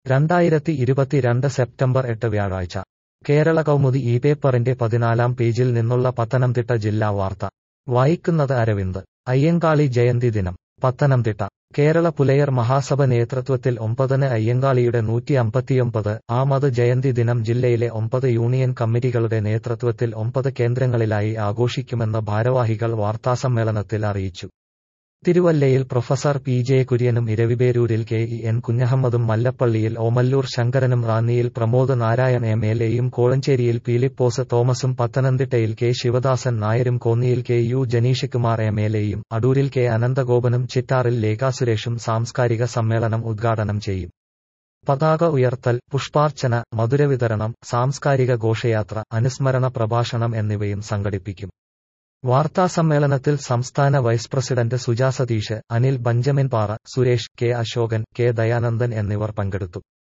രണ്ടായിരത്തി ഇരുപത്തിരണ്ട് സെപ്റ്റംബർ എട്ട് വ്യാഴാഴ്ച കേരള കൗമുദി ഈ പേപ്പറിന്റെ പതിനാലാം പേജിൽ നിന്നുള്ള പത്തനംതിട്ട ജില്ലാ വാർത്ത വായിക്കുന്നത് അരവിന്ദ് അയ്യങ്കാളി ജയന്തി ദിനം പത്തനംതിട്ട കേരള പുലയർ മഹാസഭ നേതൃത്വത്തിൽ ഒമ്പതിന് അയ്യങ്കാളിയുടെ നൂറ്റി അമ്പത്തിയൊമ്പത് ആമത് ജയന്തി ദിനം ജില്ലയിലെ ഒമ്പത് യൂണിയൻ കമ്മിറ്റികളുടെ നേതൃത്വത്തിൽ ഒമ്പത് കേന്ദ്രങ്ങളിലായി ആഘോഷിക്കുമെന്ന് ഭാരവാഹികൾ വാർത്താസമ്മേളനത്തിൽ അറിയിച്ചു തിരുവല്ലയിൽ പ്രൊഫസർ പി ജെ കുര്യനും ഇരവിപേരൂരിൽ കെ ഇ എൻ കുഞ്ഞഹമ്മദും മല്ലപ്പള്ളിയിൽ ഓമല്ലൂർ ശങ്കരനും റാന്നിയിൽ പ്രമോദ് നാരായൺ എം എൽ എയും കോഴഞ്ചേരിയിൽ പീലിപ്പോസ് തോമസും പത്തനംതിട്ടയിൽ കെ ശിവദാസൻ നായരും കോന്നിയിൽ K U Janeeshkumar M L എയും അടൂരിൽ കെ അനന്തഗോപനും ചിറ്റാറിൽ ലേഖാ സുരേഷും സാംസ്കാരിക സമ്മേളനം ഉദ്ഘാടനം ചെയ്യും പതാക ഉയർത്തൽ പുഷ്പാർച്ചന മധുരവിതരണം സാംസ്കാരിക ഘോഷയാത്ര അനുസ്മരണ പ്രഭാഷണം എന്നിവയും സംഘടിപ്പിക്കും വാർത്താസമ്മേളനത്തിൽ സംസ്ഥാന vice president Suja Satheesh Anil Benjamin Para Suresh K Ashokan K Dayanandan എന്നിവർ പങ്കെടുത്തു